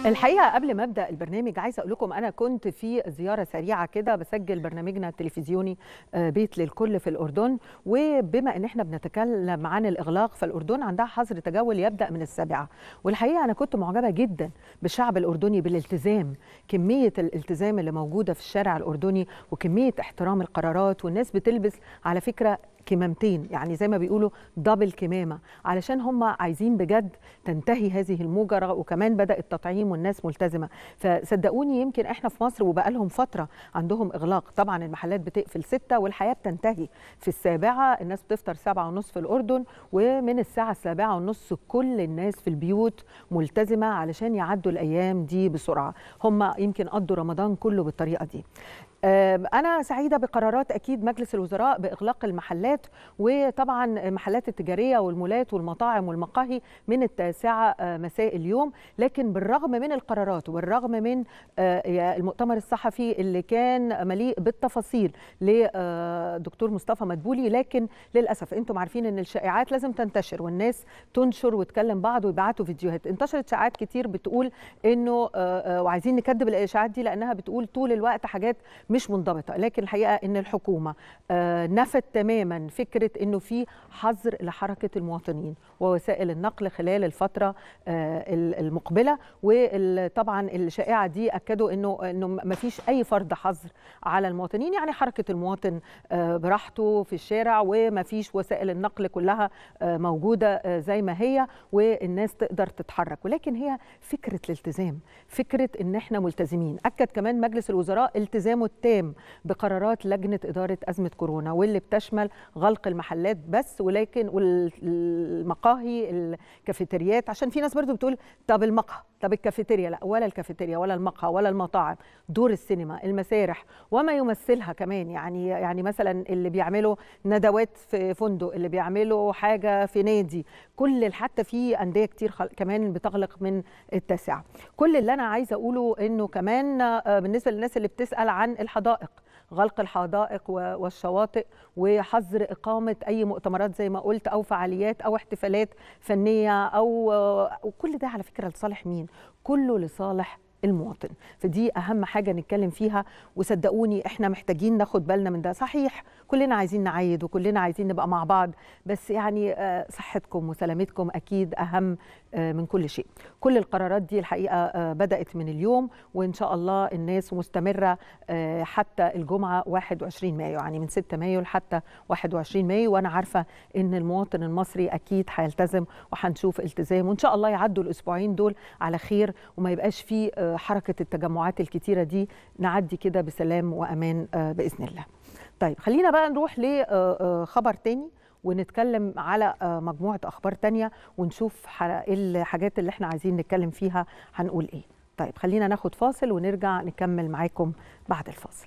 الحقيقه قبل ما ابدا البرنامج عايزه اقول لكم انا كنت في زياره سريعه كده بسجل برنامجنا التلفزيوني آه، بيت للكل في الاردن وبما ان احنا بنتكلم عن الاغلاق فالاردن عندها حظر تجول يبدا من السابعه والحقيقه انا كنت معجبه جدا بالشعب الاردني بالالتزام كميه الالتزام اللي موجوده في الشارع الاردني وكميه احترام القرارات والناس بتلبس على فكره كمامتين يعني زي ما بيقولوا دبل كمامه علشان هم عايزين بجد تنتهي هذه الموجه وكمان بدا التطعيم والناس ملتزمه فصدقوني يمكن احنا في مصر وبقى لهم فتره عندهم اغلاق طبعا المحلات بتقفل ستة والحياه بتنتهي في السابعه الناس بتفطر سبعة ونص في الاردن ومن الساعه السابعة ونص كل الناس في البيوت ملتزمه علشان يعدوا الايام دي بسرعه هم يمكن قضوا رمضان كله بالطريقه دي آم، أنا سعيدة بقرارات أكيد مجلس الوزراء بإغلاق المحلات وطبعا المحلات التجارية والمولات والمطاعم والمقاهي من التاسعة آه، مساء اليوم لكن بالرغم من القرارات والرغم من آه، المؤتمر الصحفي اللي كان مليء بالتفاصيل لدكتور مصطفى مدبولي لكن للأسف أنتم عارفين أن الشائعات لازم تنتشر والناس تنشر وتكلم بعض ويبعتوا فيديوهات انتشرت شائعات كتير بتقول أنه آه، آه، وعايزين نكذب الإشاعات دي لأنها بتقول طول الوقت حاجات مش منضبطه لكن الحقيقه ان الحكومه آه، نفت تماما فكره انه في حظر لحركه المواطنين ووسائل النقل خلال الفتره آه، المقبله وطبعا الشائعه دي اكدوا انه انه ما فيش اي فرض حظر على المواطنين يعني حركه المواطن آه، براحته في الشارع وما فيش وسائل النقل كلها آه، موجوده آه، زي ما هي والناس تقدر تتحرك ولكن هي فكره الالتزام فكره ان احنا ملتزمين اكد كمان مجلس الوزراء التزامه التام بقرارات لجنه اداره ازمه كورونا واللي بتشمل غلق المحلات بس ولكن والمقاهي الكافيتريات عشان في ناس برضو بتقول طب المقهى طب الكافيتيريا لا ولا الكافيتيريا ولا المقهى ولا المطاعم دور السينما المسارح وما يمثلها كمان يعني يعني مثلا اللي بيعملوا ندوات في فندق اللي بيعملوا حاجه في نادي كل حتى في انديه كتير خل... كمان بتغلق من التاسعه كل اللي انا عايزه اقوله انه كمان آه، بالنسبه للناس اللي بتسال عن الحدائق غلق الحدائق و- والشواطئ وحظر إقامة أي مؤتمرات زي ما قلت أو فعاليات أو احتفالات فنية أو وكل ده على فكرة لصالح مين؟ كله لصالح المواطن فدي أهم حاجة نتكلم فيها وصدقوني إحنا محتاجين ناخد بالنا من ده صحيح كلنا عايزين نعيد وكلنا عايزين نبقى مع بعض بس يعني آه، صحتكم وسلامتكم أكيد أهم آه، من كل شيء كل القرارات دي الحقيقة آه، بدأت من اليوم وإن شاء الله الناس مستمرة آه، حتى الجمعة 21 مايو يعني من 6 مايو لحتى 21 مايو وأنا عارفة إن المواطن المصري أكيد هيلتزم وهنشوف التزام وإن شاء الله يعدوا الأسبوعين دول على خير وما يبقاش في آه، حركة التجمعات الكتيرة دي نعدي كده بسلام وأمان آه، بإذن الله طيب خلينا بقى نروح لخبر تاني ونتكلم على آه، مجموعة أخبار تانية ونشوف ح- إيه الحاجات اللي احنا عايزين نتكلم فيها هنقول إيه طيب خلينا ناخد فاصل ونرجع نكمل معاكم بعد الفاصل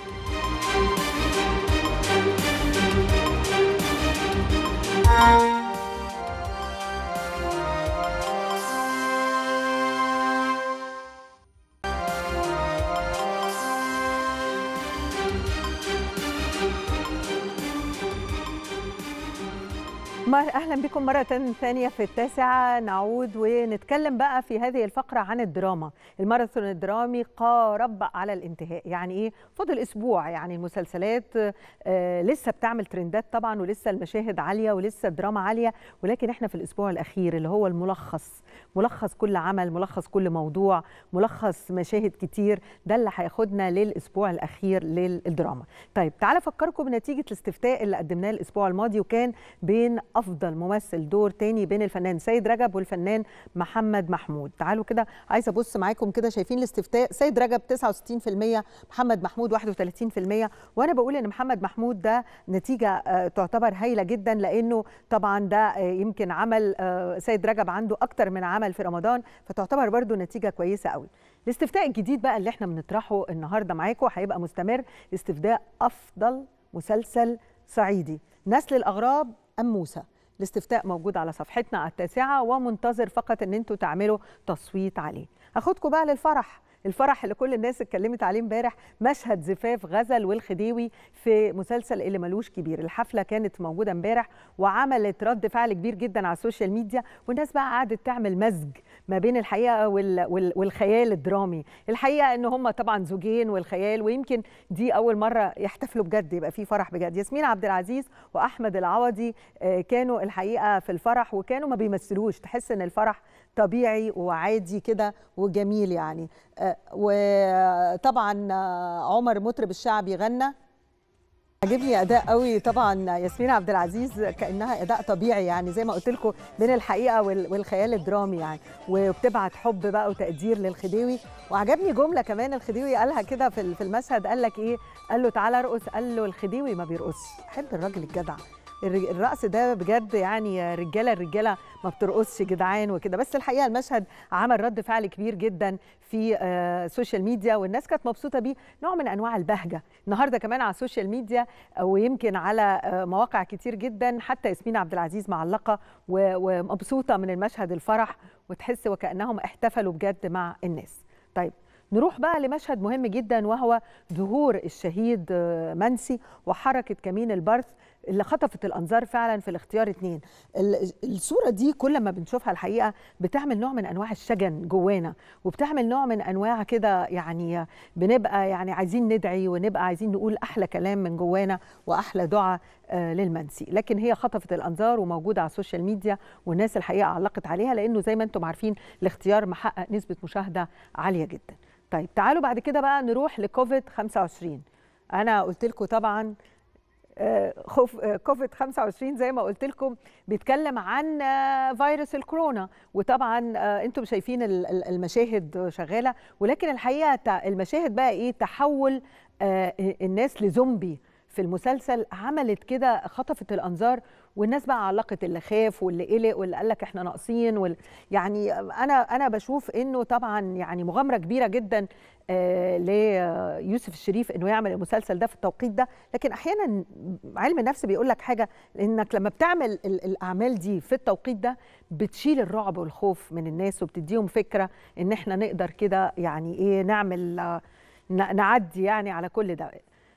مر- اهلا بكم مره ثانيه في التاسعه نعود ونتكلم بقى في هذه الفقره عن الدراما الماراثون الدرامي قارب على الانتهاء يعني ايه فاضل اسبوع يعني المسلسلات آه لسه بتعمل ترندات طبعا ولسه المشاهد عاليه ولسه الدراما عاليه ولكن احنا في الاسبوع الاخير اللي هو الملخص ملخص كل عمل ملخص كل موضوع ملخص مشاهد كتير ده اللي هياخدنا للاسبوع الاخير للدراما طيب تعالى افكركم بنتيجه الاستفتاء اللي قدمناه الاسبوع الماضي وكان بين افضل ممثل دور تاني بين الفنان سيد رجب والفنان محمد محمود تعالوا كده عايزه ابص معاكم كده شايفين الاستفتاء سيد رجب 69% محمد محمود 31% وانا بقول ان محمد محمود ده نتيجه آه، تعتبر هايله جدا لانه طبعا ده آه، يمكن عمل آه، سيد رجب عنده اكتر من عمل في رمضان فتعتبر برضو نتيجه كويسه قوي الاستفتاء الجديد بقى اللي احنا بنطرحه النهارده معاكم هيبقى مستمر استفتاء افضل مسلسل صعيدي نسل الاغراب ام موسى الاستفتاء موجود على صفحتنا على التاسعه ومنتظر فقط ان انتوا تعملوا تصويت عليه هاخدكم بقى للفرح الفرح اللي كل الناس اتكلمت عليه امبارح مشهد زفاف غزل والخديوي في مسلسل اللي ملوش كبير الحفله كانت موجوده امبارح وعملت رد فعل كبير جدا على السوشيال ميديا والناس بقى قعدت تعمل مزج ما بين الحقيقه وال وال والخيال الدرامي الحقيقه ان هم طبعا زوجين والخيال ويمكن دي اول مره يحتفلوا بجد يبقى في فرح بجد ياسمين عبد العزيز واحمد العوضي كانوا الحقيقه في الفرح وكانوا ما بيمثلوش تحس ان الفرح طبيعي وعادي كده وجميل يعني وطبعا عمر مطرب الشعبي غنى عجبني اداء قوي طبعا ياسمين عبد العزيز كانها اداء طبيعي يعني زي ما قلت لكم بين الحقيقه والخيال الدرامي يعني وبتبعت حب بقى وتقدير للخديوي وعجبني جمله كمان الخديوي قالها كده في في المشهد قال لك ايه قال له تعالى ارقص قال له الخديوي ما بيرقصش احب الراجل الجدع الرقص ده بجد يعني رجاله الرجاله ما بترقصش جدعان وكده بس الحقيقه المشهد عمل رد فعل كبير جدا في السوشيال ميديا والناس كانت مبسوطه بيه نوع من انواع البهجه النهارده كمان على السوشيال ميديا ويمكن على مواقع كتير جدا حتى ياسمين عبد العزيز معلقه ومبسوطه من المشهد الفرح وتحس وكانهم احتفلوا بجد مع الناس طيب نروح بقى لمشهد مهم جدا وهو ظهور الشهيد منسي وحركه كمين البرث اللي خطفت الانظار فعلا في الاختيار اتنين الصوره دي كل ما بنشوفها الحقيقه بتعمل نوع من انواع الشجن جوانا وبتعمل نوع من انواع كده يعني بنبقى يعني عايزين ندعي ونبقى عايزين نقول احلى كلام من جوانا واحلى دعاء للمنسي لكن هي خطفت الانظار وموجوده على السوشيال ميديا والناس الحقيقه علقت عليها لانه زي ما انتم عارفين الاختيار محقق نسبه مشاهده عاليه جدا طيب تعالوا بعد كده بقى نروح لكوفيد 25 انا قلت لكم طبعا خوف كوفيد 25 زي ما قلت لكم بيتكلم عن فيروس الكورونا وطبعا انتم شايفين المشاهد شغاله ولكن الحقيقه المشاهد بقى ايه تحول الناس لزومبي في المسلسل عملت كده خطفت الانظار والناس بقى علقت اللي خاف واللي قلق واللي قال لك احنا ناقصين وال... يعني انا انا بشوف انه طبعا يعني مغامره كبيره جدا آه ليوسف الشريف انه يعمل المسلسل ده في التوقيت ده لكن احيانا علم النفس بيقول لك حاجه انك لما بتعمل الاعمال دي في التوقيت ده بتشيل الرعب والخوف من الناس وبتديهم فكره ان احنا نقدر كده يعني ايه نعمل نعدي يعني على كل ده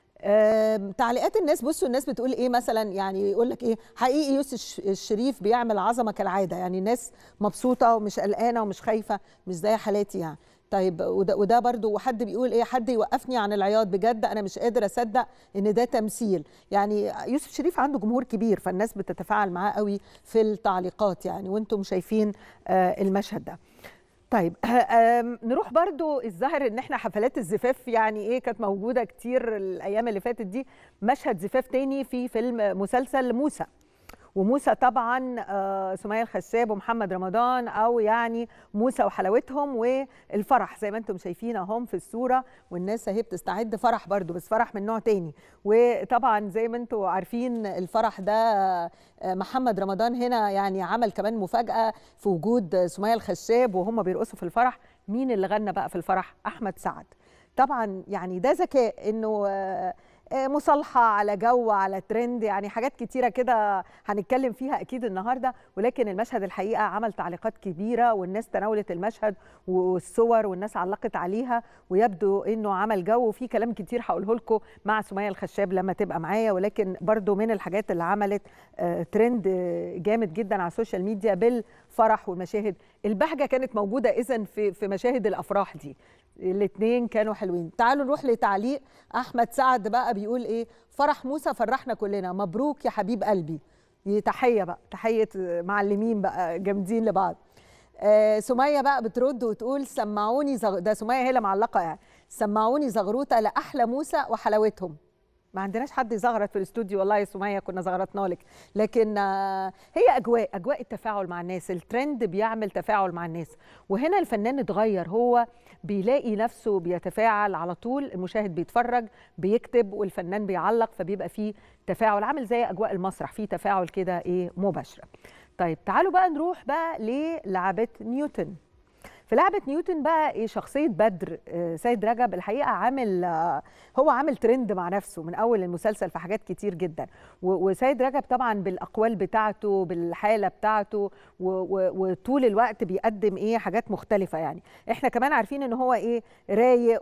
تعليقات الناس بصوا الناس بتقول ايه مثلا يعني يقول لك ايه حقيقي يوسف الشريف بيعمل عظمه كالعاده يعني الناس مبسوطه ومش قلقانه ومش خايفه مش زي حالاتي يعني طيب وده, وده برضو وحد بيقول ايه حد يوقفني عن العياط بجد انا مش قادر اصدق ان ده تمثيل يعني يوسف شريف عنده جمهور كبير فالناس بتتفاعل معاه قوي في التعليقات يعني وانتم شايفين المشهد ده طيب نروح برضو الظاهر ان احنا حفلات الزفاف يعني ايه كانت موجوده كتير الايام اللي فاتت دي مشهد زفاف تاني في فيلم مسلسل موسى وموسى طبعا سمية الخشاب ومحمد رمضان او يعني موسى وحلاوتهم والفرح زي ما انتم شايفين اهم في الصوره والناس اهي بتستعد فرح برضو بس فرح من نوع تاني وطبعا زي ما انتم عارفين الفرح ده محمد رمضان هنا يعني عمل كمان مفاجاه في وجود سمية الخشاب وهم بيرقصوا في الفرح مين اللي غنى بقى في الفرح احمد سعد طبعا يعني ده ذكاء انه مصالحه على جو على ترند يعني حاجات كتيره كده هنتكلم فيها اكيد النهارده ولكن المشهد الحقيقه عمل تعليقات كبيره والناس تناولت المشهد والصور والناس علقت عليها ويبدو انه عمل جو وفي كلام كتير هقوله لكم مع سميه الخشاب لما تبقى معايا ولكن برضو من الحاجات اللي عملت ترند جامد جدا على السوشيال ميديا بالفرح والمشاهد البهجه كانت موجوده اذا في في مشاهد الافراح دي الاثنين كانوا حلوين تعالوا نروح لتعليق احمد سعد بقى بيقول ايه فرح موسى فرحنا كلنا مبروك يا حبيب قلبي دي تحيه بقى تحيه معلمين بقى جامدين لبعض آه سميه بقى بترد وتقول سمعوني زغ... ده سميه هي اللي معلقه يعني سمعوني زغروطه لاحلى موسى وحلاوتهم ما عندناش حد يزغرط في الاستوديو والله يا سميه كنا زغرطنا لك لكن هي اجواء اجواء التفاعل مع الناس الترند بيعمل تفاعل مع الناس وهنا الفنان اتغير هو بيلاقي نفسه بيتفاعل على طول المشاهد بيتفرج بيكتب والفنان بيعلق فبيبقى فيه تفاعل عامل زي اجواء المسرح فيه تفاعل كده ايه مباشره طيب تعالوا بقى نروح بقى للعبه نيوتن في لعبه نيوتن بقى ايه شخصيه بدر سيد رجب الحقيقه عامل هو عامل ترند مع نفسه من اول المسلسل في حاجات كتير جدا وسيد رجب طبعا بالاقوال بتاعته بالحاله بتاعته وطول الوقت بيقدم ايه حاجات مختلفه يعني احنا كمان عارفين ان هو ايه رايق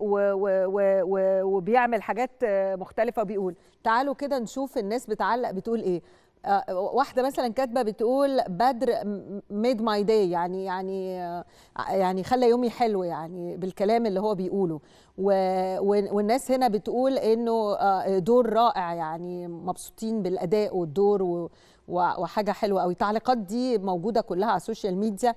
وبيعمل حاجات مختلفه وبيقول تعالوا كده نشوف الناس بتعلق بتقول ايه آه، واحده مثلا كاتبه بتقول بدر ميد ماي داي يعني يعني آه، يعني خلى يومي حلو يعني بالكلام اللي هو بيقوله والناس هنا بتقول انه آه، دور رائع يعني مبسوطين بالاداء والدور وحاجه حلوه قوي التعليقات دي موجوده كلها على السوشيال ميديا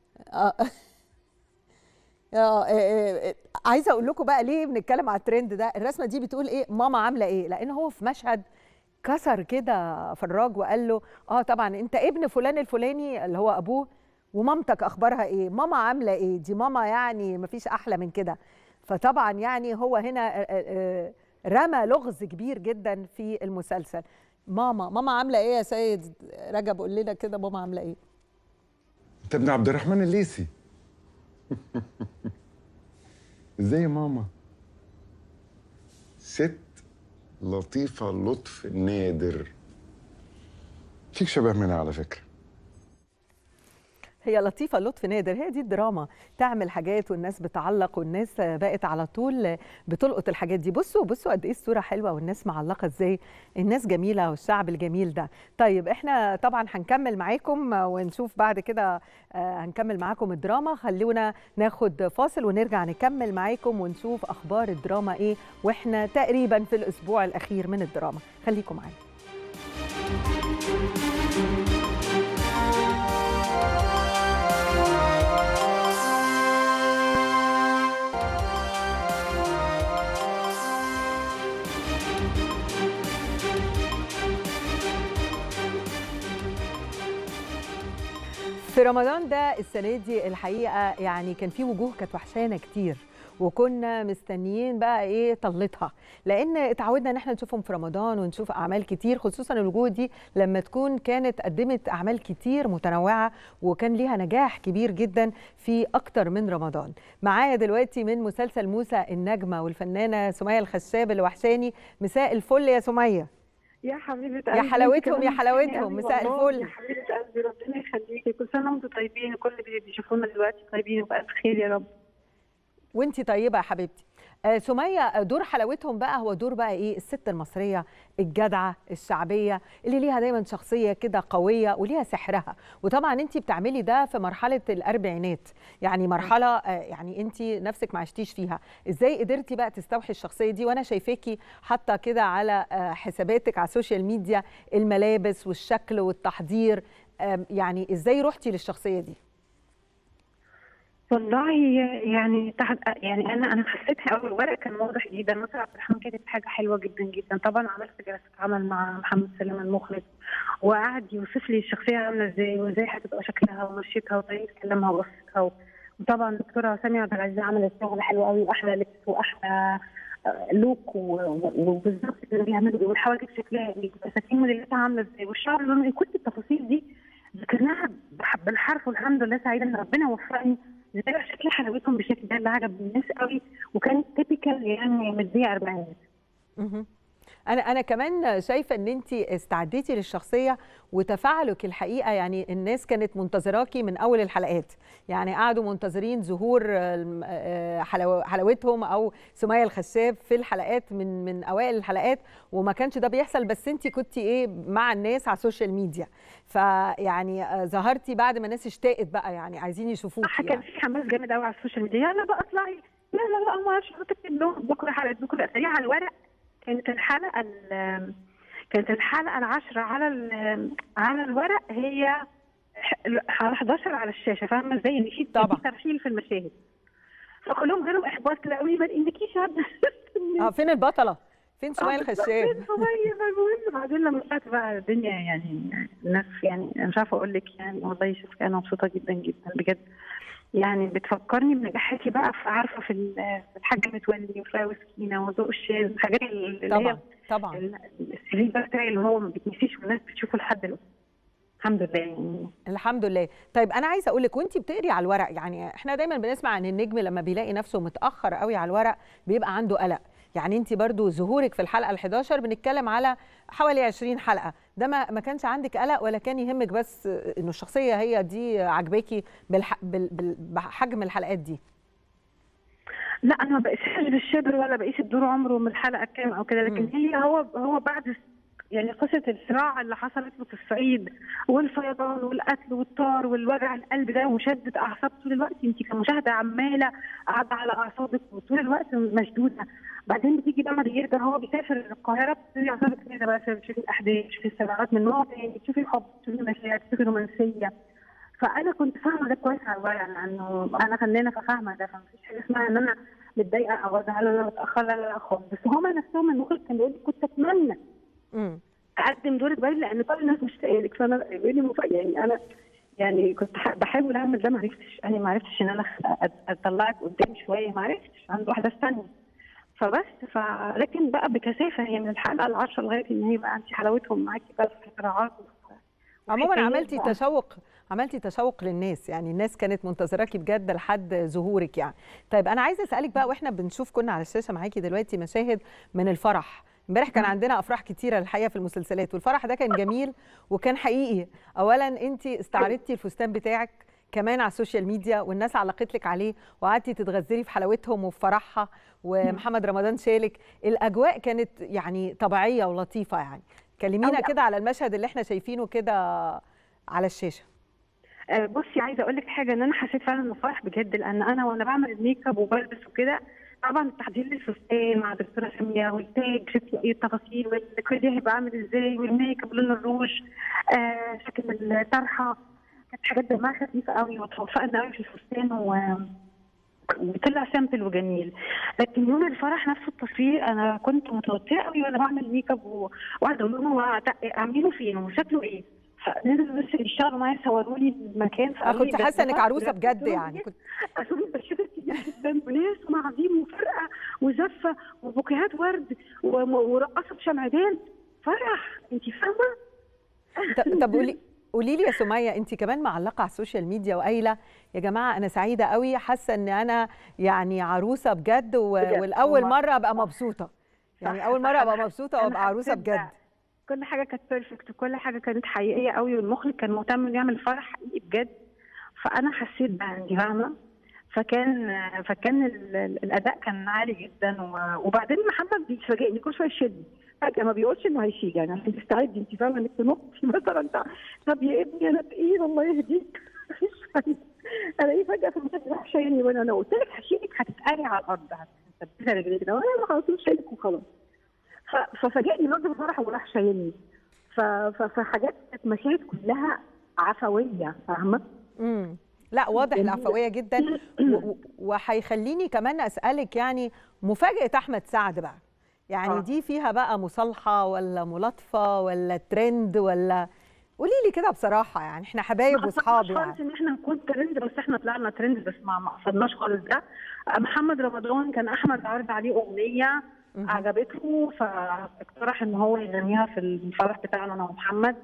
عايزه اقول لكم بقى ليه بنتكلم على الترند ده الرسمه دي بتقول ايه ماما عامله ايه لان هو في مشهد كسر كده فراج وقال له اه طبعا انت ابن فلان الفلاني اللي هو ابوه ومامتك اخبارها ايه ماما عامله ايه دي ماما يعني مفيش احلى من كده فطبعا يعني هو هنا رمى لغز كبير جدا في المسلسل ماما ماما عامله ايه يا سيد رجب قول لنا كده ماما عامله ايه انت ابن عبد الرحمن الليسي ازاي يا ماما ست لطيفة لطف نادر فيك شبه منها على فكرة هي لطيفة لطف نادر هي دي الدراما تعمل حاجات والناس بتعلق والناس بقت على طول بتلقط الحاجات دي بصوا بصوا قد ايه الصورة حلوة والناس معلقة ازاي الناس جميلة والشعب الجميل ده طيب احنا طبعا هنكمل معاكم ونشوف بعد كده آه، هنكمل معاكم الدراما خلونا ناخد فاصل ونرجع نكمل معاكم ونشوف اخبار الدراما ايه واحنا تقريبا في الاسبوع الاخير من الدراما خليكم معانا في رمضان ده السنه دي الحقيقه يعني كان في وجوه كانت وحشانه كتير وكنا مستنيين بقى ايه طلتها لان اتعودنا ان احنا نشوفهم في رمضان ونشوف اعمال كتير خصوصا الوجوه دي لما تكون كانت قدمت اعمال كتير متنوعه وكان ليها نجاح كبير جدا في اكتر من رمضان معايا دلوقتي من مسلسل موسى النجمه والفنانه سميه الخشاب اللي وحشاني مساء الفل يا سميه يا حبيبه قلبي يا حلاوتهم يا حلاوتهم مساء الفل يا حبيبه قلبي ربنا يخليكي كل سنه وانتم طيبين وكل اللي بيشوفونا دلوقتي طيبين وبألف خير يا رب وانت طيبه يا حبيبتي آه سميه دور حلاوتهم بقى هو دور بقى ايه الست المصريه الجدعه الشعبيه اللي ليها دايما شخصيه كده قويه وليها سحرها وطبعا انت بتعملي ده في مرحله الاربعينات يعني مرحله آه يعني انت نفسك ما عشتيش فيها ازاي قدرتي بقى تستوحي الشخصيه دي وانا شايفاكي حاطه كده على آه حساباتك على السوشيال ميديا الملابس والشكل والتحضير يعني ازاي رحتي للشخصيه دي والله يعني تحت يعني انا انا حسيتها اول ورق كان واضح جدا نصر عبد الرحمن كانت حاجه حلوه جدا جدا طبعا عملت جلسه عمل مع محمد سليم المخرج وقعد يوصف لي الشخصيه عامله ازاي وازاي هتبقى شكلها ومشيتها وطريقه كلامها وقصتها وطبعا الدكتوره ساميه عبد العزيز عملت شغل حلو قوي واحلى لبس واحلى لوك وبالظبط اللي بيعملوا وبحاول اجيب شكلها الفساتين موديلاتها عامله ازاي والشعر لونه كل التفاصيل دي ذكرناها بالحرف والحمد لله سعيده ان ربنا وفقني ازاي شكل حلاوتهم بالشكل ده اللي عجب الناس قوي وكانت تيبيكال يعني مديه اربعينات انا انا كمان شايفه ان انت استعديتي للشخصيه وتفاعلك الحقيقه يعني الناس كانت منتظراكي من اول الحلقات يعني قعدوا منتظرين ظهور حلاوتهم او سميه الخشاب في الحلقات من من اوائل الحلقات وما كانش ده بيحصل بس انت كنتي ايه مع الناس على السوشيال ميديا فيعني ظهرتي بعد ما الناس اشتاقت بقى يعني عايزين يشوفوكي يعني. كان في حماس جامد قوي على السوشيال ميديا يلا بقى اطلعي لا لا لا ما اعرفش تكتب لهم بكره حلقه بكره سريع على الورق كانت الحلقه كانت الحلقه العاشره على على الورق هي على 11 على الشاشه فاهمه ازاي ان في طبعا ترحيل في المشاهد فكلهم جالهم احباط كده قوي ما انكيش اه فين البطله؟ فين سمية الخشاب؟ المهم بعدين لما طلعت بقى الدنيا يعني الناس يعني انا مش عارفه اقول لك يعني والله شوف انا مبسوطه جدا جدا بجد يعني بتفكرني بنجاحاتي بقى في عارفه في الحاجه متولي وفراوي سكينه وذوق الشاذ الحاجات اللي طبعا هي طبعا السي في بتاعي اللي هو ما بيتنسيش والناس بتشوفه لحد دلوقتي الحمد لله يعني الحمد لله طيب انا عايزه اقول لك وانت بتقري على الورق يعني احنا دايما بنسمع عن النجم لما بيلاقي نفسه متاخر قوي على الورق بيبقى عنده قلق يعني انت برضو ظهورك في الحلقه ال11 بنتكلم على حوالي 20 حلقه ده ما ما كانش عندك قلق ولا كان يهمك بس انه الشخصيه هي دي عجباكي بالح... بال... بحجم الحلقات دي لا انا ما بقيسش بالشبر ولا بقيس الدور عمره من الحلقه كام او كده لكن م. هي هو هو بعد يعني قصه الصراع اللي حصلت له في الصعيد والفيضان والقتل والطار والوجع القلب ده ومشدة اعصاب طول الوقت انت كمشاهده عماله قاعده على اعصابك وطول الوقت مشدوده بعدين بتيجي بقى ما بيرجع هو بيسافر القاهره بتبتدي اعصابك كده بقى تشوفي الاحداث تشوفي الصراعات من نوع تاني تشوفي الحب تشوفي المشاعر تشوفي الرومانسيه فانا كنت فاهمه ده كويس على الورق لانه انا فنانه ففاهمه ده فمفيش حاجه اسمها ان انا متضايقه او ازعل ولا متاخره لا لا خالص بس هما نفسهم المخرج كان بيقول لي كنت اتمنى مم. اقدم دور البارد لان كل الناس مشتاقه لك فانا بيقول لي مف- يعني انا يعني كنت ح- بحاول اعمل ده ما عرفتش انا ما عرفتش ان انا أ- اطلعك قدام شويه ما عرفتش عند واحده ثانيه فبس ف لكن بقى بكثافه هي من الحلقه العشره لغايه ان هي بقى انت حلاوتهم معاكي بقى في الصراعات عموما وحكايات عملتي بقى. تشوق عملتي تشوق للناس يعني الناس كانت منتظراكي بجد لحد ظهورك يعني طيب انا عايزه اسالك بقى واحنا بنشوف كنا على الشاشه معاكي دلوقتي مشاهد من الفرح امبارح كان عندنا افراح كتيره الحقيقه في المسلسلات والفرح ده كان جميل وكان حقيقي اولا انت استعرضتي الفستان بتاعك كمان على السوشيال ميديا والناس علقت لك عليه وقعدتي تتغزلي في حلاوتهم وفي فرحها ومحمد رمضان شالك الاجواء كانت يعني طبيعيه ولطيفه يعني كلمينا أوي. كده على المشهد اللي احنا شايفينه كده على الشاشه آه، بصي عايزه اقول لك حاجه ان انا حسيت فعلا انه فرح بجد لان انا وانا بعمل الميك اب وبلبس وكده طبعا التحضير للفستان مع دكتوره ساميه والتاج شفتي ايه التفاصيل والكل هيبقى عامل ازاي والميك اب لون الروج آه شكل الطرحه كانت حاجات دمها خفيفه قوي وتوفقنا قوي في الفستان و طلع سامبل وجميل لكن يوم الفرح نفسه التصوير انا كنت متوتره قوي وانا بعمل ميك اب و- وقاعده اقول لهم هو اعمله فين وشكله ايه فنزلوا الناس اللي اشتغلوا معايا صوروا لي المكان أنا فقالوا لي كنت ده- حاسه ده انك فرح عروسه بجد قلت لهم يعني إيه؟ كنت قالوا لي ده شبه كتير جدا وناس ومعازيم وفرقه وزفه وبوكيهات ورد وم- ورقصه بشمعدان فرح انت فاهمه؟ ط- طب قولي قولي لي يا سميه انت كمان معلقه على السوشيال ميديا وقايله يا جماعه انا سعيده قوي حاسه ان انا يعني عروسه بجد و... بجد، والاول والله. مره ابقى مبسوطه يعني صح، اول صح، مره ابقى أنا مبسوطه أنا وابقى عروسه حسيت بجد ده. كل حاجه كانت بيرفكت وكل حاجه كانت حقيقيه قوي والمخرج كان مهتم انه يعمل فرح حقيقي بجد فانا حسيت ده انت فاهمه فكان فكان ال- ال- الاداء كان عالي جدا و- وبعدين محمد بيفاجئني كل شويه يشد فجاه ما بيقولش انه هيشيل يعني عشان تستعدي انت فاهمه انك تنطي مثلا طب يا ابني انا تقيل الله يهديك مفيش فايده الاقيه فجاه في المسجد راح شايلني وانا انا قلت لك هشيلك هتتقلي على الارض هتثبتها رجليك كده وانا خلاص مش شايلك وخلاص ف- ففاجئني برضه بفرح وراح شايلني ف- ف- فحاجات كانت مشاهد كلها عفويه فاهمه؟ امم لا واضح جميلة. العفويه جدا و- و- وهيخليني كمان اسالك يعني مفاجاه احمد سعد بقى يعني آه. دي فيها بقى مصالحه ولا ملاطفه ولا ترند ولا قولي لي كده بصراحه يعني احنا حبايب ما واصحاب قصدناش يعني خالص ان احنا نكون ترند بس احنا طلعنا ترند بس ما ما قصدناش خالص ده محمد رمضان كان احمد عرض عليه اغنيه مهم. عجبته فاقترح ان هو يغنيها في الفرح بتاعنا انا ومحمد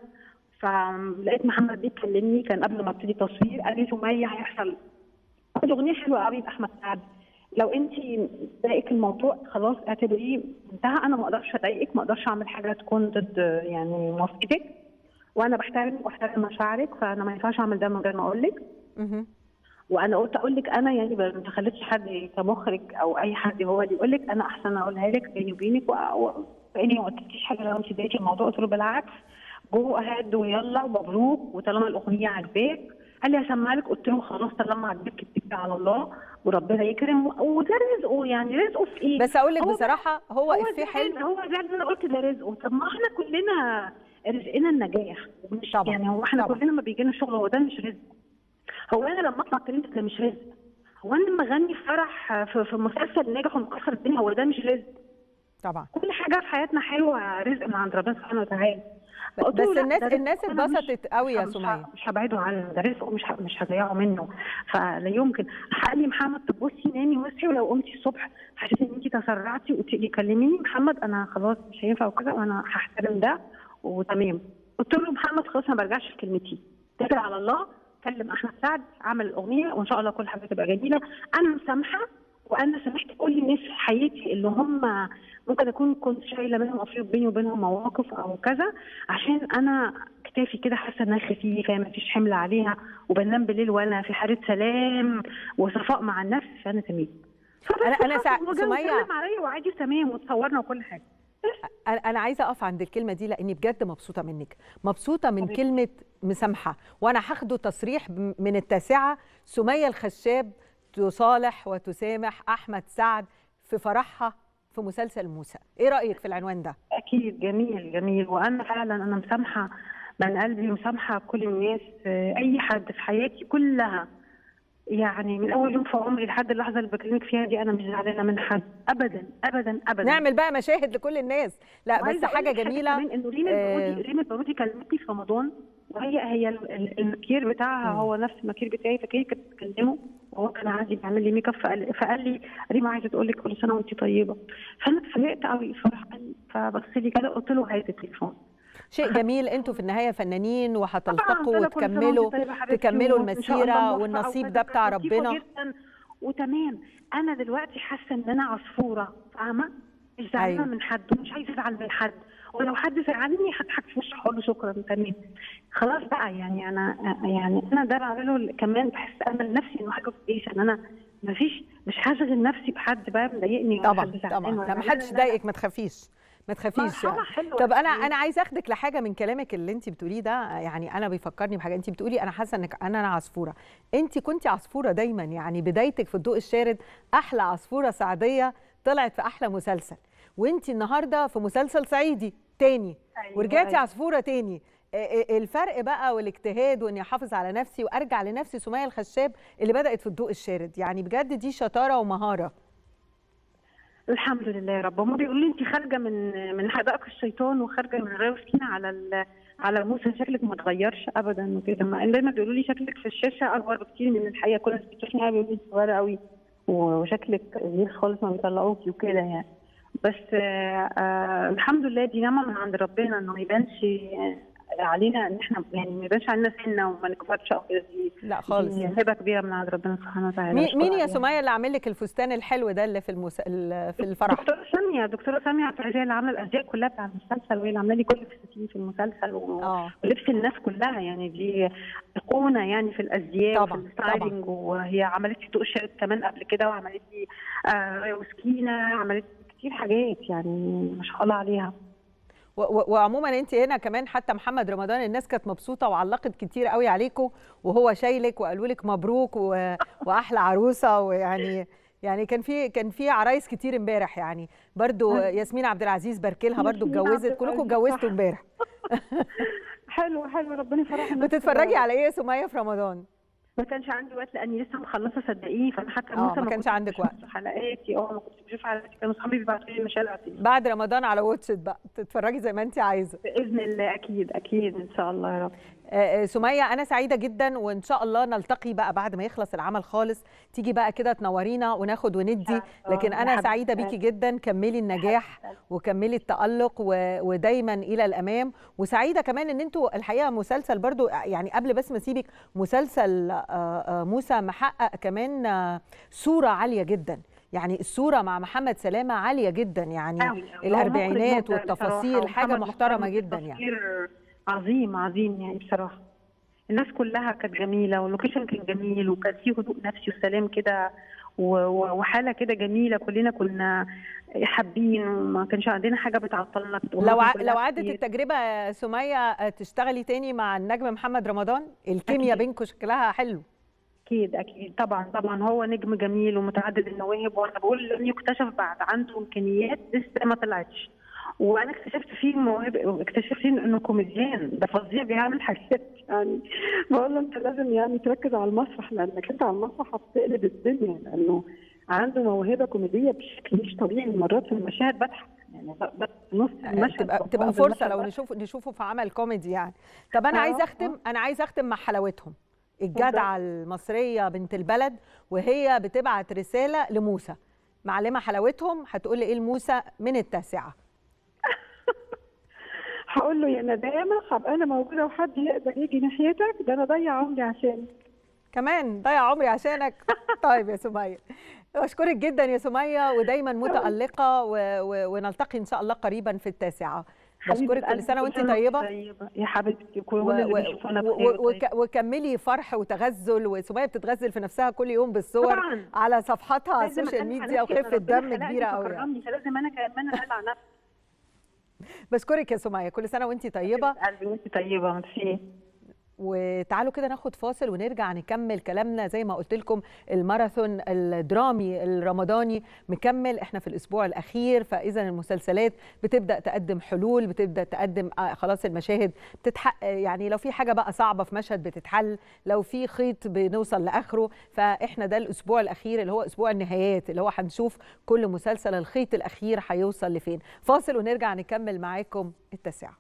فلقيت محمد بيكلمني كان قبل ما ابتدي تصوير قال لي سميه هيحصل الاغنيه حلوه قوي باحمد سعد لو انت ضايقك الموضوع خلاص اعتبريه انتهى انا ما اقدرش اضايقك ما اقدرش اعمل حاجه تكون ضد يعني موافقتك وانا بحترم واحترم مشاعرك فانا ما ينفعش اعمل ده من غير ما اقول لك مهم. وانا قلت اقول لك انا يعني ما تخليتش حد كمخرج او اي حد هو اللي يقول لك انا احسن اقولها لك بيني وبينك وكاني ما قلتلكيش حاجه لو انت ضايقتي الموضوع قلت له بالعكس جو اهد ويلا ومبروك وطالما الاغنيه عجباك قال لي هسمع لك قلت له خلاص طالما عجبك اتكلي على الله وربنا يكرم وده رزقه يعني رزقه في ايه؟ بس اقول لك هو بصراحه هو افيه زعل- حلو هو زعل ان انا قلت ده رزقه طب ما احنا كلنا رزقنا النجاح مش طبعا، يعني هو احنا طبعا. كلنا ما بيجينا شغل هو ده مش رزق هو انا لما اطلع ترند ده مش رزق هو انا لما اغني في فرح في, في مسلسل ناجح ومكسر الدنيا هو ده مش رزق طبعا كل حاجه في حياتنا حلوه رزق من عند ربنا سبحانه وتعالى فقلت له بس لا، الناس ده رزق الناس أنا مش- اتبسطت قوي يا مش ه- سميه مش هبعده عنه ده رزقه مش ه- مش هضيعه منه فلا يمكن قال لي محمد طب بصي نامي واصحي ولو قمتي الصبح حسيتي ان انت تسرعتي وقلتي لي كلميني محمد انا خلاص مش هينفع وكده وانا هحترم ده وتمام قلت له محمد خلاص ما برجعش في كلمتي اتكل على الله كلم احمد سعد عمل الاغنيه وان شاء الله كل حاجه تبقى جميله انا مسامحه وانا سامحت كل الناس في حياتي اللي هم ممكن اكون كنت شايله منهم افريق بيني وبينهم مواقف او كذا عشان انا كتافي كده حاسه انها خفيفه ما فيش حمل عليها وبنام بالليل وانا في حاله سلام وصفاء مع النفس فانا تمام أنا- أنا سع- سميه سمية- سلم عليا وعادي تمام وتصورنا وكل حاجه انا أنا عايزه اقف عند الكلمه دي لاني بجد مبسوطه منك مبسوطه من حبيبتي. كلمه مسامحه وانا هاخده تصريح ب- من التاسعه سميه الخشاب تصالح وتسامح احمد سعد في فرحها في مسلسل موسى ايه رايك في العنوان ده اكيد جميل جميل وانا فعلا انا مسامحه من قلبي مسامحه كل الناس آه، اي حد في حياتي كلها يعني من اول يوم في عمري لحد اللحظه اللي بكلمك فيها دي انا مش زعلانه من حد ابدا ابدا ابدا نعمل بقى مشاهد لكل الناس لا بس وعايزة أقول حاجه لك جميله كمان انه ريم آه، البارودي ريم البارودي كلمتني في رمضان وهي هي ال- ال- المكير بتاعها مم. هو نفس المكير بتاعي فكانت كانت بتكلمه وهو كان عندي بيعمل لي ميك اب فقال, فقال لي ريم عايزه تقول لك كل سنه وانت طيبه فانا اتفاجئت قوي فراح قال لي فبص لي كده قلت له هات التليفون شيء جميل انتوا في النهايه فنانين طبعاً، وهتلتقوا أنا كل سنة وأنت وتكملوا طيبة حبيبتي، تكملوا وإن شاء الله المسيره موفقة والنصيب وكذا. ده بتاع كانت لطيفة ربنا جدا وتمام انا دلوقتي حاسه ان انا عصفوره فاهمه مش زعلانه أيوة. من حد ومش عايزه ازعل من حد ولو حد زعلني هضحك في وشه هقول له شكرا تمام خلاص بقى يعني انا يعني انا ده بعمله كمان بحس امل نفسي انه حاجه كويسه ان انا مفيش مش هشغل نفسي بحد بقى مضايقني ولا طبعا حد زعلان طبعا ولا لا ما لا، حدش لا، لا. ضايقك ما تخافيش ما تخافيش مرحبا، يعني. حلوة طب انا أكيد. انا عايزه اخدك لحاجه من كلامك اللي انت بتقوليه ده يعني انا بيفكرني بحاجه انت بتقولي انا حاسه انك انا انا عصفوره انت كنت عصفوره دايما يعني بدايتك في الضوء الشارد احلى عصفوره سعديه طلعت في احلى مسلسل وانت النهارده في مسلسل صعيدي تاني أيوة، ورجعتي أيوة. عصفوره تاني آه، آه، الفرق بقى والاجتهاد واني احافظ على نفسي وارجع لنفسي سميه الخشاب اللي بدات في الضوء الشارد يعني بجد دي شطاره ومهاره الحمد لله يا رب هم بيقولوا لي انت خارجه من من حدائق الشيطان وخارجه من غير وسكينه على ال- على موسى شكلك ما اتغيرش ابدا وكده مع ان دايما بيقولوا لي شكلك في الشاشه اكبر بكتير من الحقيقه كل الناس بتشوفني بيقولوا لي صغيره قوي وشكلك غير خالص ما بيطلعوكي وكده يعني بس آه آه الحمد لله دي نعمه من عند ربنا انه ما يبانش آه، علينا ان احنا يعني ما يبانش علينا سنه وما نكبرش او كده دي لا خالص دي هبه كبيره من عند ربنا سبحانه وتعالى مين أشكر مين يا عليها. سميه اللي عامل لك الفستان الحلو ده اللي في المس... ال- في الفرح دكتوره ساميه دكتوره ساميه عبد العزيز اللي عامله الازياء كلها بتاع المسلسل وهي اللي عامله لي كل الفساتين في المسلسل و... اه ولبس الناس كلها يعني دي ايقونه يعني في الازياء طبعاً، وفي الستايلينج وهي عملت لي ضوء الشارد كمان قبل كده وعملت لي آه وسكينه عملت لي كتير حاجات يعني ما شاء الله عليها و- و- وعموما انت هنا كمان حتى محمد رمضان الناس كانت مبسوطه وعلقت كتير قوي عليكم وهو شايلك وقالوا لك مبروك و... واحلى عروسه ويعني يعني كان في كان في عرايس كتير امبارح يعني برضو ياسمين عبد العزيز باركلها برضو ياسمين عبد اتجوزت كلكم العزيز، اتجوزتوا صح. امبارح حلو حلو ربنا يفرح الناس بتتفرجي كلها. على ايه يا سميه في رمضان ما كانش عندي وقت لاني لسه مخلصه صدقيني فانا حتى آه، موسى ما كانش كنتش عندك بشوف وقت. حلقاتي اه ما كنتش بشوف حلقاتي كانوا اصحابي بيبعتوا لي المشاهد على التليفون. بعد رمضان على واتشت بقى تتفرجي زي ما انت عايزه باذن الله اكيد اكيد ان شاء الله يا رب آه، آه، سمية أنا سعيدة جدا وإن شاء الله نلتقي بقى بعد ما يخلص العمل خالص تيجي بقى كده تنورينا وناخد وندي لكن يا أنا حبيبتي. سعيدة بيكي جدا كملي النجاح وكملي التألق و- ودايما إلى الأمام وسعيدة كمان إن أنتوا الحقيقة مسلسل برضو يعني قبل بس ما أسيبك مسلسل آه، آه، موسى محقق كمان آه، صورة عالية جدا يعني الصورة مع محمد سلامة عالية جدا يعني أوي أوي. الأربعينات هو مخرج مبدع والتفاصيل بصراحة، حاجة ومحمد محترمة مختار جدا يعني تصوير عظيم عظيم يعني بصراحه الناس كلها كانت جميله واللوكيشن كان جميل وكان فيه هدوء نفسي وسلام كده و- و- وحاله كده جميله كلنا كنا حابين وما كانش عندنا حاجه بتعطلنا كانت لو أمورنا ع... كلها لو عدت كتير. التجربه يا سميه آه، تشتغلي تاني مع النجم محمد رمضان الكيمياء أكيد. بينكم شكلها حلو اكيد اكيد طبعا طبعا هو نجم جميل ومتعدد المواهب وانا بقول لن يكتشف بعد عنده امكانيات لسه ما طلعتش وانا اكتشفت فيه مواهب اكتشفت فيه انه كوميديان ده فظيع بيعمل حاجات يعني بقول له انت لازم يعني تركز على المسرح لانك انت على المسرح هتقلب الدنيا لانه عنده موهبه كوميديه بشكل مش طبيعي مرات في المشاهد بضحك يعني بس نص المشهد تبقى بقوم تبقى بالمشهد فرصه لو بضحك. نشوف نشوفه في عمل كوميدي يعني طب انا آه، عايزه اختم انا عايزه اختم مع حلاوتهم الجدعه المصريه بنت البلد وهي بتبعت رساله لموسى معلمه حلاوتهم هتقول لي ايه لموسى من التاسعه هقول له يا ندامه هبقى انا موجوده وحد يقدر يجي ناحيتك ده انا ضيع عمري عشانك كمان ضيع عمري عشانك طيب يا سميه بشكرك جدا يا سميه ودايما متالقه و... و... ونلتقي ان شاء الله قريبا في التاسعه بشكرك كل سنه وانت طيبه يا حبيبتي كل و... اللي و... بيشوفونا و... بخير و... وك... وكملي فرح وتغزل وسميه بتتغزل في نفسها كل يوم بالصور طبعاً. على صفحاتها على لازم السوشيال أدلع ميديا نفسي، أنا وخفه ربنا دم خلقني كبيره قوي يعني. فكرمني، فلازم انا كمان ادلع نفسي بشكرك يا سمية كل سنة وانت طيبة قلبي وانت طيبه ميرسي وتعالوا كده ناخد فاصل ونرجع نكمل كلامنا زي ما قلت لكم الماراثون الدرامي الرمضاني مكمل احنا في الاسبوع الاخير فاذا المسلسلات بتبدا تقدم حلول بتبدا تقدم آه خلاص المشاهد بتتحقق يعني لو في حاجه بقى صعبه في مشهد بتتحل لو في خيط بنوصل لاخره فاحنا ده الاسبوع الاخير اللي هو اسبوع النهايات اللي هو هنشوف كل مسلسل الخيط الاخير هيوصل لفين فاصل ونرجع نكمل معاكم التاسعه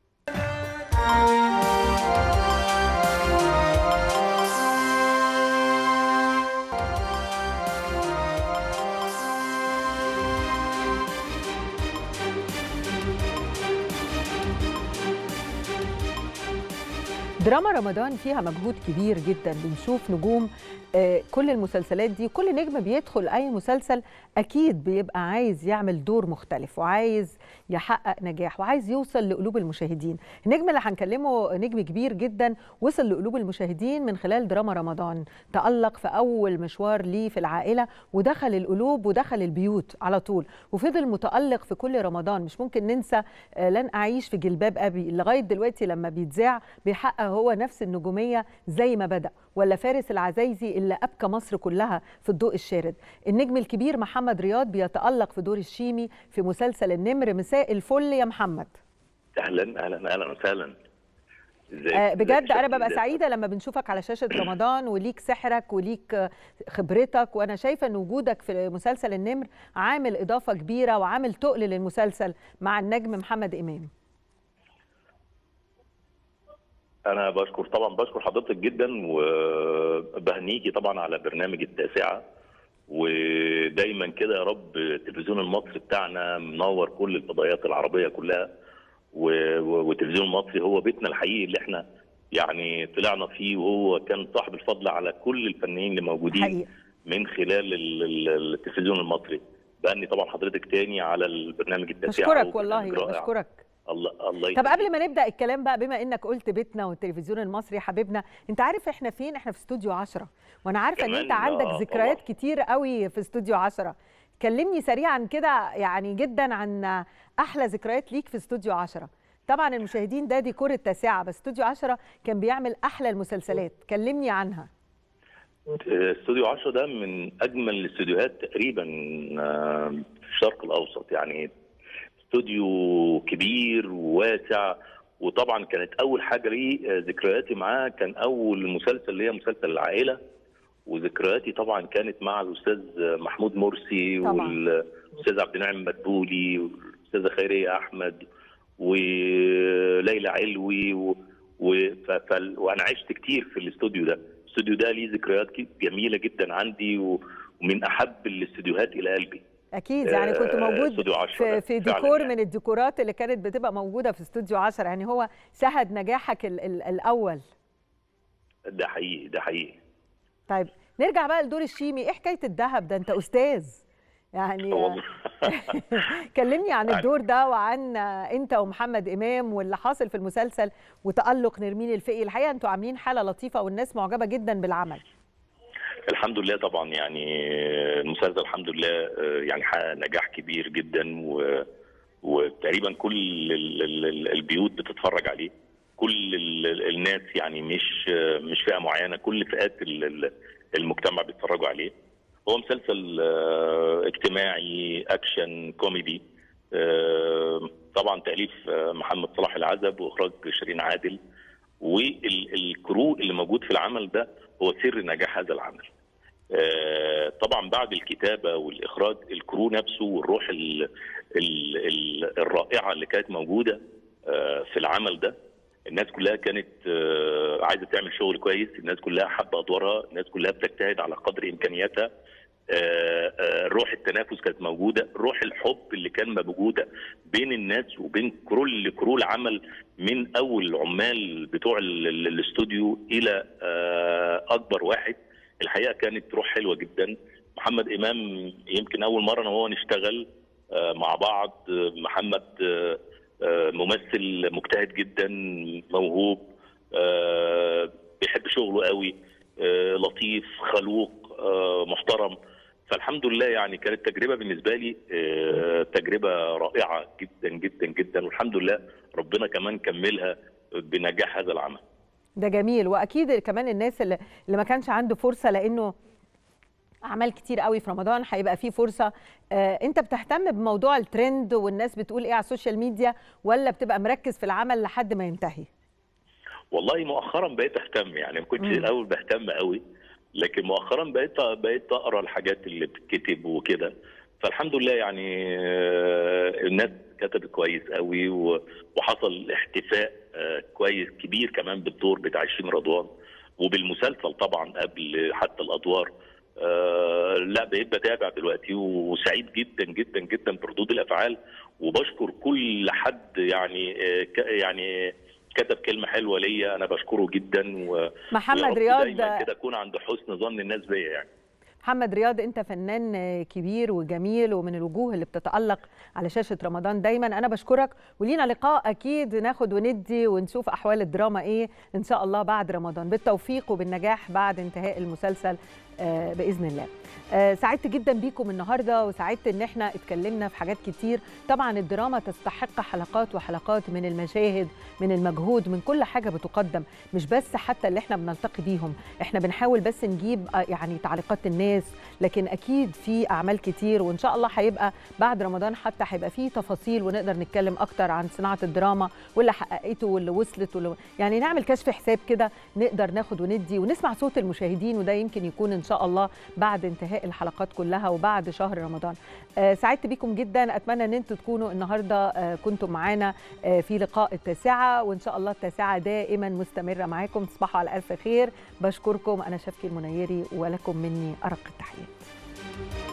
دراما رمضان فيها مجهود كبير جدا بنشوف نجوم آه، كل المسلسلات دي كل نجم بيدخل اي مسلسل اكيد بيبقى عايز يعمل دور مختلف وعايز يحقق نجاح وعايز يوصل لقلوب المشاهدين النجم اللي هنكلمه نجم كبير جدا وصل لقلوب المشاهدين من خلال دراما رمضان تألق في اول مشوار ليه في العائله ودخل القلوب ودخل البيوت على طول وفضل متألق في كل رمضان مش ممكن ننسى آه، لن اعيش في جلباب ابي لغايه دلوقتي لما بيتذاع بيحقق هو نفس النجوميه زي ما بدأ ولا فارس العزايزي اللي ابكى مصر كلها في الضوء الشارد النجم الكبير محمد رياض بيتألق في دور الشيمي في مسلسل النمر مساء الفل يا محمد اهلا اهلا اهلا وسهلا ازيك آه، ازيك بجد يا انا ببقى شيخ؟ سعيده لما بنشوفك على شاشه رمضان وليك سحرك وليك آه، خبرتك وانا شايفه ان وجودك في مسلسل النمر عامل اضافه كبيره وعامل تقل للمسلسل مع النجم محمد امام انا بشكر طبعا بشكر حضرتك جدا وبهنيكي طبعا على برنامج التاسعه ودايما كده يا رب التلفزيون المصري بتاعنا منور كل الفضائيات العربيه كلها و- و- والتلفزيون المصري هو بيتنا الحقيقي اللي احنا يعني طلعنا فيه وهو كان صاحب الفضل على كل الفنانين اللي موجودين حقيقه من خلال ال- ال- التلفزيون المصري بأني طبعا حضرتك تاني على البرنامج التاسعه بشكرك والله وبرنامج رائع. بشكرك الله الله طب يخليك. قبل ما نبدا الكلام بقى بما انك قلت بيتنا والتلفزيون المصري حبيبنا انت عارف احنا فين احنا في استوديو 10 وانا عارفه ان كمان، انت عندك آه، ذكريات طبعا. كتير قوي في استوديو 10 كلمني سريعا كده يعني جدا عن احلى ذكريات ليك في استوديو 10 طبعا المشاهدين ده ديكور التاسعه بس استوديو 10 كان بيعمل احلى المسلسلات كلمني عنها استوديو 10 ده من اجمل الاستوديوهات تقريبا آه، في الشرق الاوسط يعني استوديو كبير وواسع وطبعا كانت اول حاجه لي آه، ذكرياتي معاه كان اول مسلسل اللي هي مسلسل العائله وذكرياتي طبعا كانت مع الاستاذ محمود مرسي طبعاً. والاستاذ عبد النعيم مدبولي والاستاذه خيريه احمد وليلى علوي و... و... ف... ف... وانا عشت كتير في الاستوديو ده الاستوديو ده ليه ذكريات ك- جميله جدا عندي و... ومن احب الاستوديوهات الى قلبي اكيد يعني كنت آه، موجود استوديو 10 في, ده في فعلاً ديكور يعني. من الديكورات اللي كانت بتبقى موجوده في استوديو 10 يعني هو شهد نجاحك ال ال الاول ده حقيقي ده حقيقي طيب نرجع بقى لدور الشيمي ايه حكايه الذهب ده انت استاذ يعني والله كلمني عن يعني- الدور ده وعن انت ومحمد امام واللي حاصل في المسلسل وتالق نرمين الفقي الحقيقه انتوا عاملين حاله لطيفه والناس معجبه جدا بالعمل الحمد لله طبعا يعني المسلسل الحمد لله آه، يعني حقق نجاح كبير جدا و... وتقريبا كل ال- ال- ال- البيوت بتتفرج عليه كل ال- الناس يعني مش آه، مش فئه معينه كل فئات ال- ال- المجتمع بيتفرجوا عليه هو مسلسل آه، اجتماعي اكشن كوميدي آه، طبعا تاليف آه، محمد صلاح العزب واخراج شيرين عادل والكرو اللي موجود في العمل ده هو سر نجاح هذا العمل آه، طبعا بعد الكتابه والاخراج الكرو نفسه والروح ال ال ال الرائعه اللي كانت موجوده آه، في العمل ده الناس كلها كانت آه، عايزه تعمل شغل كويس الناس كلها حابه ادوارها الناس كلها بتجتهد على قدر امكانياتها آه، آه، روح التنافس كانت موجوده روح الحب اللي كان موجوده بين الناس وبين كل كرو العمل من اول العمال بتوع ال- ال- الاستوديو الى آه، اكبر واحد الحقيقه كانت روح حلوه جدا محمد امام يمكن اول مره انا وهو نشتغل آه، مع بعض آه، محمد آه، آه، ممثل مجتهد جدا موهوب آه، بيحب شغله قوي آه، لطيف خلوق آه، محترم فالحمد لله يعني كانت تجربه بالنسبه لي آه، تجربه رائعه جدا جدا جدا والحمد لله ربنا كمان كملها بنجاح هذا العمل ده جميل واكيد كمان الناس اللي, اللي ما كانش عنده فرصه لانه اعمال كتير قوي في رمضان هيبقى فيه فرصه آه، انت بتهتم بموضوع الترند والناس بتقول ايه على السوشيال ميديا ولا بتبقى مركز في العمل لحد ما ينتهي والله مؤخرا بقيت اهتم يعني ما كنتش مم. الاول بهتم قوي لكن مؤخرا بقيت بقيت اقرا الحاجات اللي بتتكتب وكده فالحمد لله يعني آه، الناس كتبت كويس قوي و- وحصل احتفاء آه، كويس كبير كمان بالدور بتاع 20 رضوان وبالمسلسل طبعا قبل حتى الادوار آه، لا بقيت بتابع دلوقتي وسعيد جدا جدا جدا بردود الافعال وبشكر كل حد يعني آه، ك- يعني كتب كلمه حلوه ليا انا بشكره جدا و محمد ويا رب رياض دايما كده اكون عند حسن ظن الناس بيا يعني محمد رياض انت فنان كبير وجميل ومن الوجوه اللي بتتالق على شاشه رمضان دايما انا بشكرك ولينا لقاء اكيد ناخد وندي ونشوف احوال الدراما ايه ان شاء الله بعد رمضان بالتوفيق وبالنجاح بعد انتهاء المسلسل آه، باذن الله آه، سعدت جدا بيكم النهارده وسعدت ان احنا اتكلمنا في حاجات كتير طبعا الدراما تستحق حلقات وحلقات من المشاهد من المجهود من كل حاجه بتقدم مش بس حتى اللي احنا بنلتقي بيهم احنا بنحاول بس نجيب آه، يعني تعليقات الناس لكن اكيد في اعمال كتير وان شاء الله هيبقى بعد رمضان حتى هيبقى في تفاصيل ونقدر نتكلم اكتر عن صناعه الدراما واللي حققته واللي وصلت واللي يعني نعمل كشف حساب كده نقدر ناخد وندي ونسمع صوت المشاهدين وده يمكن يكون ان شاء الله بعد انتهاء الحلقات كلها وبعد شهر رمضان آه، سعدت بيكم جدا اتمنى ان انتم تكونوا النهارده آه، كنتم معانا آه، في لقاء التاسعه وان شاء الله التاسعه دائما مستمره معاكم تصبحوا على الف خير بشكركم انا شفكي المنيري ولكم مني ارق التحيات